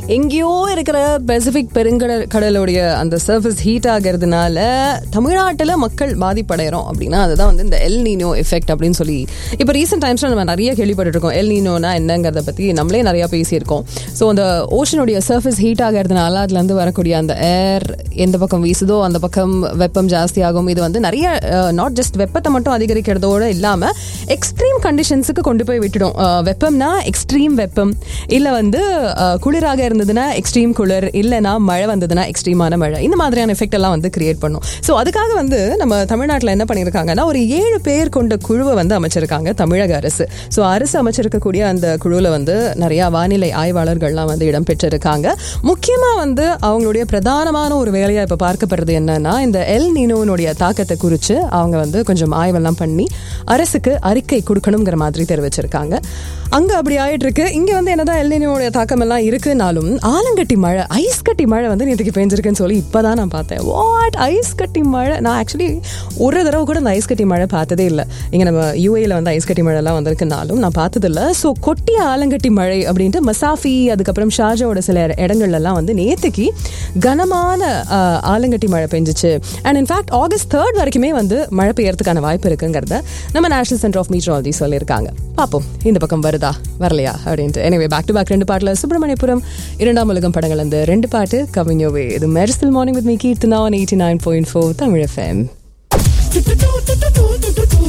எங்கேயோ இருக்கிற பெசிபிக் பெருங்கடல் கடலுடைய அந்த சர்ஃபேஸ் ஹீட் ஆகிறதுனால தமிழ்நாட்டில் மக்கள் பாதிப்படைகிறோம் அப்படின்னா அதுதான் வந்து இந்த எல் நீனோ எஃபெக்ட் அப்படின்னு சொல்லி இப்போ ரீசெண்ட் டைம்ஸில் நம்ம நிறைய கேள்விப்பட்டிருக்கோம் எல் நீனோனா என்னங்கிறத பற்றி நம்மளே நிறையா பேசியிருக்கோம் ஸோ அந்த ஓஷனுடைய சர்ஃபேஸ் ஹீட் ஆகிறதுனால அதுலேருந்து வரக்கூடிய அந்த ஏர் எந்த பக்கம் வீசுதோ அந்த பக்கம் வெப்பம் ஜாஸ்தியாகும் இது வந்து நிறைய நாட் ஜஸ்ட் வெப்பத்தை மட்டும் அதிகரிக்கிறதோட இல்லாமல் எக்ஸ்ட்ரீம் கண்டிஷன்ஸுக்கு கொண்டு போய் விட்டுடும் அஹ், வெப்பம்னா எக்ஸ்ட்ரீம் வெப்பம் இல்லை வந்து அஹ், குளிராக இருந்ததுன்னா எக்ஸ்ட்ரீம் குளிர் இல்லைனா மழை வந்ததுன்னா எக்ஸ்ட்ரீமான மழை இந்த மாதிரியான எஃபெக்ட் எல்லாம் வந்து கிரியேட் பண்ணும் ஸோ அதுக்காக வந்து நம்ம தமிழ்நாட்டில் என்ன பண்ணியிருக்காங்கன்னா ஒரு ஏழு பேர் கொண்ட குழுவை வந்து அமைச்சிருக்காங்க தமிழக அரசு ஸோ அரசு அமைச்சிருக்கக்கூடிய அந்த குழுவில் வந்து நிறைய வானிலை ஆய்வாளர்கள்லாம் வந்து இடம்பெற்றிருக்காங்க முக்கியமாக வந்து அவங்களுடைய பிரதானமான ஒரு வேலையாக இப்போ பார்க்கப்படுறது என்னன்னா இந்த எல் நீனோனுடைய தாக்கத்தை குறித்து அவங்க வந்து கொஞ்சம் ஆய்வெல்லாம் பண்ணி அரசுக்கு அறிக்கை கொடுக்கணுங்கிற மாதிரி தெரிவிச்சிருக்காங்க அங்க அப்படி ஆயிட்டு இருக்கு இங்க வந்து என்னதான் எல்லினோட தாக்கம் எல்லாம் இருக்குனாலும் ஆலங்கட்டி மழை ஐஸ் கட்டி மழை வந்து நேற்றுக்கு பெஞ்சிருக்குன்னு சொல்லி இப்பதான் நான் பார்த்தேன் வாட் ஐஸ் கட்டி மழை நான் ஆக்சுவலி ஒரு தடவை கூட அந்த ஐஸ் கட்டி மழை பார்த்ததே இல்லை இங்க நம்ம யூஏல வந்து ஐஸ் கட்டி மழை எல்லாம் வந்திருக்குனாலும் நான் பார்த்தது இல்லை ஸோ கொட்டிய ஆலங்கட்டி மழை அப்படின்ட்டு மசாஃபி அதுக்கப்புறம் ஷாஜாவோட சில இடங்கள்ல எல்லாம் வந்து நேத்துக்கு கனமான ஆஹ், ஆலங்கட்டி மழை பெஞ்சிச்சு அண்ட் இன்ஃபேக்ட் ஆகஸ்ட் தேர்ட் வரைக்குமே வந்து மழை பெய்யறதுக்கான வாய்ப்பு இருக்குங்கிறத நம்ம நேஷனல் சென்டர் ஆஃப் மீட்ராலஜி சொல்லியிருக்காங்க பார்ப்போம் இந்த பக்கம் வருதா வரலையா அப்படின்ட்டு எனவே பேக் டு பேக் ரெண்டு பாட்டில் சுப்பிரமணியபுரம் இரண்டாம் உலகம் படங்கள் அந்த ரெண்டு பாட்டு கவிஞோவே இது Mersal morning with me Keerthana one eighty nine point four Tamil FM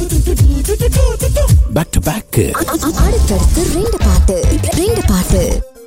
back to back அடுத்தடுத்து ரெண்டு பாட்டு ரெண்டு பாட்டு